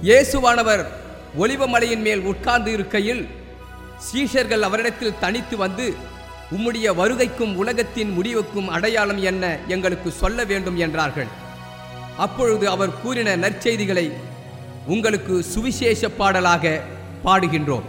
இயேசுவானவர் ஒலிவமலையின் மேல் உட்கார்ந்து இருக்கையில் சீஷர்கள் அவரிடத்தில் தனித்து வந்து உம்முடைய வருகைக்கும் உலகத்தின் முடிவுக்கும் அடையாளம் என்ன எங்களுக்கு சொல்ல வேண்டும் என்றார்கள் அப்பொழுது அவர் கூறின நற்செய்திகளை உங்களுக்கு சுவிசேஷ பாடலாக பாடுகின்றோம்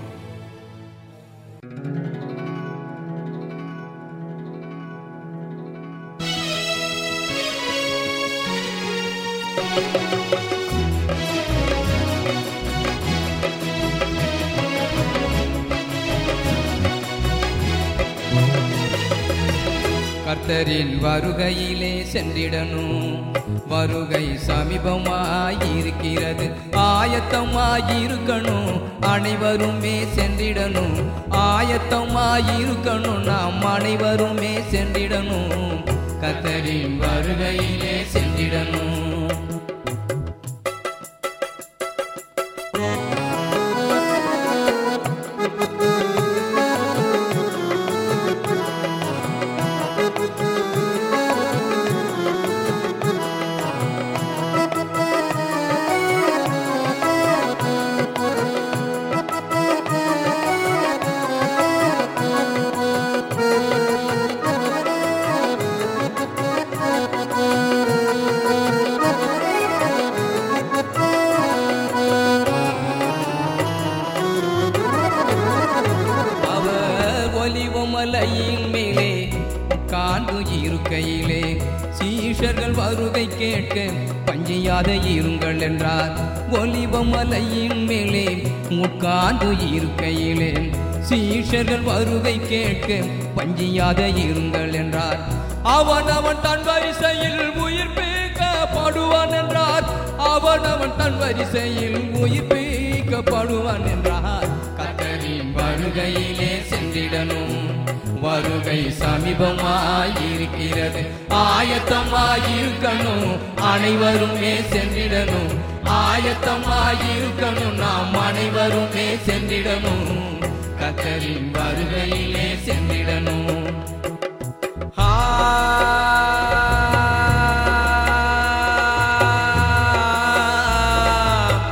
கர்த்தரின் வருகையிலே சென்றிடணும் வருகை சமீபமாயிருக்கிறது ஆயத்தமாயிருக்கணும் அனைவருமே சென்றிடணும் ஆயத்தமாயிருக்கணும் நாம் அனைவருமே சென்றிடணும் கர்த்தரின் வருகையிலே சென்றிடணும் அவர் ஒலிவமலையின் மேலே காண்டு இருக்கையிலே சீஷர்கள் வருகை கேட்க பஞ்சியாத இருங்கள் என்றார் ஒலிவமலையின் மேலே உட்கார்ந்து இருக்கையிலே சீஷர்கள் வருகை கேட்க பஞ்சியாத இருங்கள் என்றார் அவன் அவன் தன் வரிசையில் உயிர் பீக்கப்படுவான் என்றார் அவன் அவன் தன் வரிசையில் உயிர் பீக்கப்படுவான் என்றார் கத்தரின் வருகையிலே சென்றிடணும் வருகை சமீபமாயிருக்கிறது ஆயத்தமாயிருக்கணும் அனைவருமே சென்றிடணும் ஆயத்தமாயிருக்கணும் நாம் அனைவருமே சென்றிடணும் கத்தரின் வருகையிலே சென்றிடணும் ஆ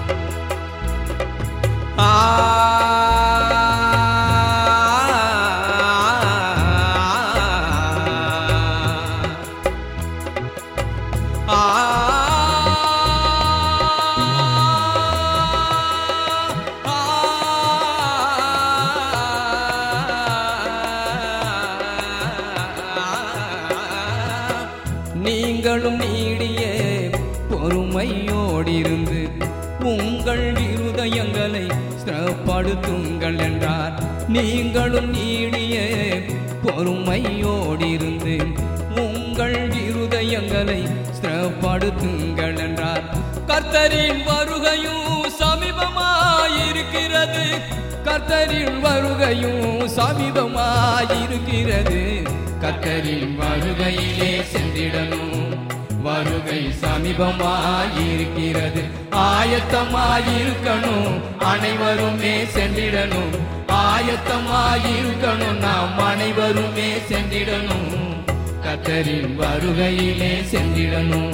நீங்களும் நீடிய பொறுமையோடிருந்து உங்கள் இருதயங்களை ஸ்திரப்படுத்துங்கள் என்றார் நீங்களும் நீடிய பொறுமையோடிருந்து உங்கள் இருதயங்களை ஸ்திரப்படுத்துங்கள் என்றார் கர்த்தரின் வருகையும் சமீபமாயிருக்கிறது கர்த்தரின் வருகையும் சமீபமாயிருக்கிறது கர்த்தரின் வருகையிலே சென்றிடணும் வருகை சமீபமாயிருக்கிறது ஆயத்தமாயிருக்கணும் அனைவருமே சென்றிடணும் ஆயத்தமாயிருக்கணும் நாம் அனைவருமே சென்றிடணும் கத்தரின் வருகையிலே சென்றிடணும்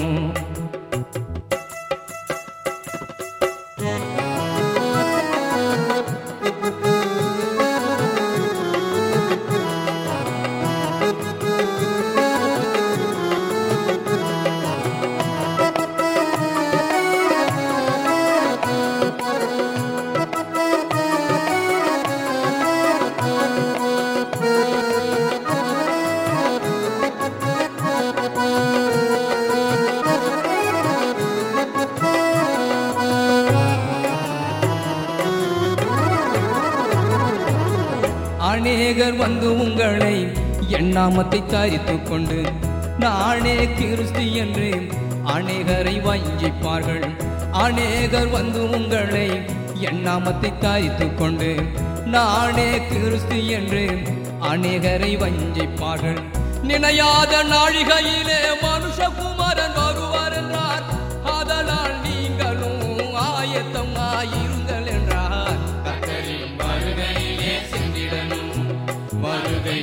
அநேகர் வந்து உங்களை எண்ணாமத்தை தரித்துக் கொண்டு நானே கிறிஸ்து என்று அநேகரை வஞ்சிப்பார்கள் அநேகர் வந்து உங்களை எண்ணாமத்தை தரித்துக் கொண்டு நானே கிறிஸ்து என்று அநேகரை வஞ்சிப்பார்கள் நினையாத நாழிகையிலே மனுஷகுமாரன் வருவார் என்றார் அதனால் நீங்களும் ஆயத்தமாயிருங்கள் என்றார் கத்தரின் வருகையிலே சென்றிடணும் வருகை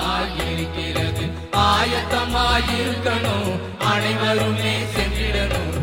சமீபமாயிருக்கிறது ஆயத்தமாயிருக்கணும் அனைவருமே சென்றிடணும்